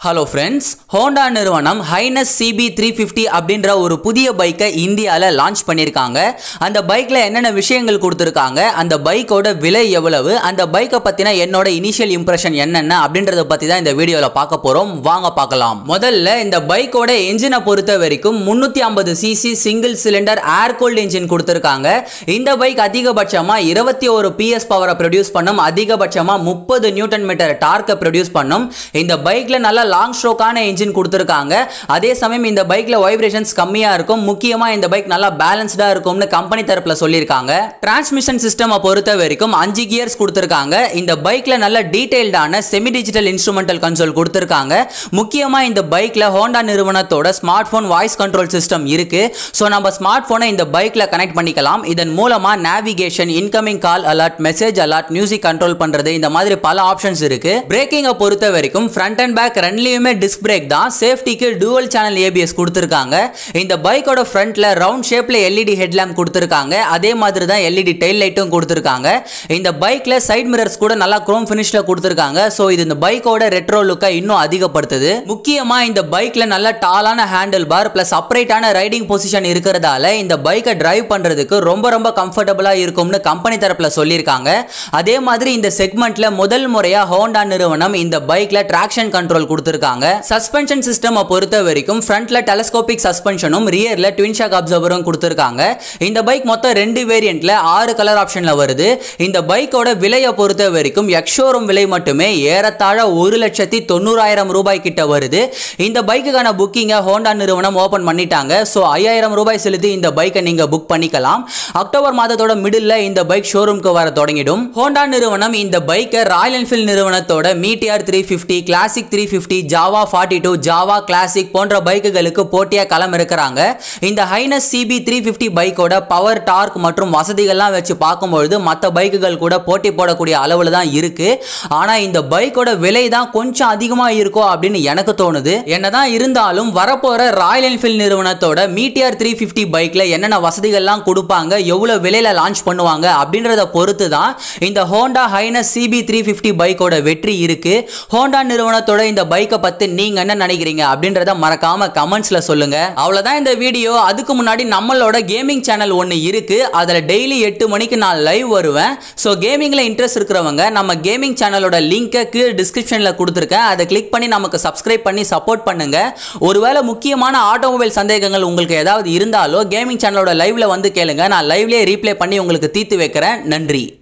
hello friends Honda நிறுவனம் Highness CB three fifty அப்படின்ற ஒரு புதிய பைக்கை இந்தியாவில் லான்ச் பண்ணியிருக்காங்க அந்த பைக்கில் என்னென்ன விஷயங்கள் கொடுத்துருக்காங்க அந்த பைக்கோட விலை எவ்வளவு அந்த பைக்கை பற்றின என்னோட இனிஷியல் இம்ப்ரெஷன் என்னென்ன அப்படின்றத பற்றி தான் இந்த வீடியோவில் பார்க்க போகிறோம் வாங்க பார்க்கலாம் முதல்ல இந்த பைக்கோட என்ஜினை பொறுத்த வரைக்கும் முந்நூற்றி ஐம்பது CC single cylinder air cooled engine கொடுத்துருக்காங்க இந்த பைக் அதிகபட்சமாக இருபத்தி ஒரு பிஎஸ் பவரை ப்ரொடியூஸ் பண்ணும் அதிகபட்சமாக முப்பது நியூட்டன் மீட்டர் டார்க்கை ப்ரொடியூஸ் பண்ணும் இந்த பைக்கில் நல்ல லாங் ஸ்ட்ரோக்கான இன்ஜின் கொடுத்துருக்காங்க அதே சமயம் இந்த பைக்கில் வைப்ரேஷன்ஸ் கம்மியாக இருக்கும் முக்கியமாக இந்த பைக் நல்லா பேலன்ஸ்டாக இருக்கும்னு கம்பெனி தரப்பில் சொல்லியிருக்காங்க டிரான்ஸ்மிஷன் சிஸ்டமை பொறுத்த வரைக்கும் அஞ்சு கியர்ஸ் கொடுத்துருக்காங்க இந்த பைக்கில் நல்ல டீடைல்டான செமி டிஜிட்டல் இன்ஸ்ட்ருமெண்டல் கன்சோல் கொடுத்துருக்காங்க முக்கியமாக இந்த பைக்கில் ஹோண்டா நிறுவனத்தோட smart phone voice control system இருக்கு ஸோ நம்ம ஸ்மார்ட் ஃபோனை இந்த பைக்கில் கனெக்ட் பண்ணிக்கலாம் இதன் மூலமாக navigation incoming call alert message alert music control பண்ணுறது இந்த மாதிரி பல ஆப்ஷன்ஸ் இருக்கு பிரேக்கிங்கை பொறுத்த வரைக்கும் ஃப்ரண்ட் அண்ட் பேக் ரெண்டுலேயுமே டிஸ்க் பிரேக் தான் சேஃப்டிக்கு டூவல் சேனல் ஏபிஎஸ் கொடுத்துருக்காங்க இந்த பைக்கோட ஃப்ரண்ட்ல ரவுண்ட் ஷேப்ல எல்இடி ஹெட்லாம்ப் கொடுத்துருக்காங்க அதே மாதிரி தான் எல்இடி டெயில் லைட்டும் கொடுத்துருக்காங்க இந்த பைக்ல சைட் மிரர்ஸ் கூட நல்லா குரோம் ஃபினிஷ்ல கொடுத்துருக்காங்க ஸோ இது இந்த பைக்கோட ரெட்ரோ லுக்கை இன்னும் அதிகப்படுத்துது முக்கியமா இந்த பைக்ல நல்ல டாலான ஹேண்டில் பார் பிளஸ் அப்ரைட்டான ரைடிங் பொசிஷன் இருக்கிறதால இந்த பைக்கை டிரைவ் பண்றதுக்கு ரொம்ப ரொம்ப கம்ஃபர்டபுளா இருக்கும்னு கம்பெனி தரப்புல சொல்லியிருக்காங்க அதே மாதிரி இந்த செக்மெண்ட்ல முதல் முறையா ஹோண்டா நிறுவனம் இந்த பைக்ல டிராக்ஷன் கண்ட்ரோல் கொடுத்துருக்காங்க சஸ்பென்ஷன் சிஸ்டம் பொறுத்த வரைக்கும் ஃப்ரண்ட்ல டெலஸ்கோபிக் சஸ்பென்ஷனும் ரியர்ல ட்வின் ஷாக் அப்சர்வரும் கொடுத்துருக்காங்க இந்த பைக் மொத்தம் ரெண்டு வேரியண்ட்ல ஆறு கலர் ஆப்ஷன்ல வருது இந்த பைக்கோட விலையை பொறுத்த வரைக்கும் எக்ஷோரூம் விலை மட்டுமே ஏறத்தாழ ஒரு லட்சத்தி தொண்ணூறாயிரம் ரூபாய் கிட்ட வருது இந்த பைக்குக்கான புக்கிங்கை ஹோண்டா நிறுவனம் ஓபன் பண்ணிட்டாங்க ஸோ ஐயாயிரம் ரூபாய் செலுத்தி இந்த பைக்கை நீங்க புக் பண்ணிக்கலாம் அக்டோபர் மாதத்தோட மிடில் இந்த பைக் ஷோரூம்க்கு வர தொடங்கிடும் ஹோண்டா நிறுவனம் இந்த பைக்கை ராயல் என்ஃபீல்ட் நிறுவனத்தோட Meteor three fifty classic three fifty Jawa forty two Jawa classic போன்ற பைக்குகளுக்கு போட்டியாக களம் இருக்கிறாங்க இந்த ஹைனஸ் சிபி த்ரீ ஃபிஃப்டி பைக்கோட பவர் டார்க் மற்றும் வசதிகள்லாம் வச்சு பார்க்கும்பொழுது மற்ற பைக்குகள் கூட போட்டி போடக்கூடிய அளவில் தான் இருக்கு ஆனால் இந்த பைக்கோட விலை தான் கொஞ்சம் அதிகமாக இருக்கோ அப்படின்னு எனக்கு தோணுது என்னதான் இருந்தாலும் வரப்போற ராயல் என்ஃபீல்ட் நிறுவனத்தோட மீட்டிஆர் த்ரீ ஃபிஃப்டி பைக்கில் என்னென்ன வசதிகள்லாம் கொடுப்பாங்க எவ்வளோ விலையில லான்ச் பண்ணுவாங்க அப்படின்றத பொறுத்து தான் இந்த Honda Highness CB three fifty பைக்கோட வெற்றி இருக்கு ஹோண்டா நிறுவனத்தோட இந்த பைக்கை பற்றி நீங்க என்ன நினைக்கிறீங்க அப்படின்றத மறக்காம கமெண்ட்ஸ்ல சொல்லுங்க அவ்வளோதான் இந்த வீடியோ அதுக்கு முன்னாடி நம்மளோட கேமிங் சேனல் ஒன்று இருக்கு அதில் டெய்லி எட்டு மணிக்கு நான் லைவ் வருவேன் ஸோ கேமிங்கில் இன்ட்ரெஸ்ட் இருக்கிறவங்க நம்ம கேமிங் சேனலோட லிங்கை கீழே டிஸ்கிரிப்ஷனில் கொடுத்துருக்கேன் அதை கிளிக் பண்ணி நமக்கு சப்ஸ்கிரைப் பண்ணி சப்போர்ட் பண்ணுங்க ஒருவேளை முக்கியமான ஆட்டோமொபைல் சந்தேகங்கள் உங்களுக்கு ஏதாவது இருந்தாலோ கேமிங் சேனலோட லைவ்ல வந்து கேளுங்க நான் லைவ்லேயே ரீப்ளே பண்ணி உங்களுக்கு தீர்த்து வைக்கிறேன் நன்றி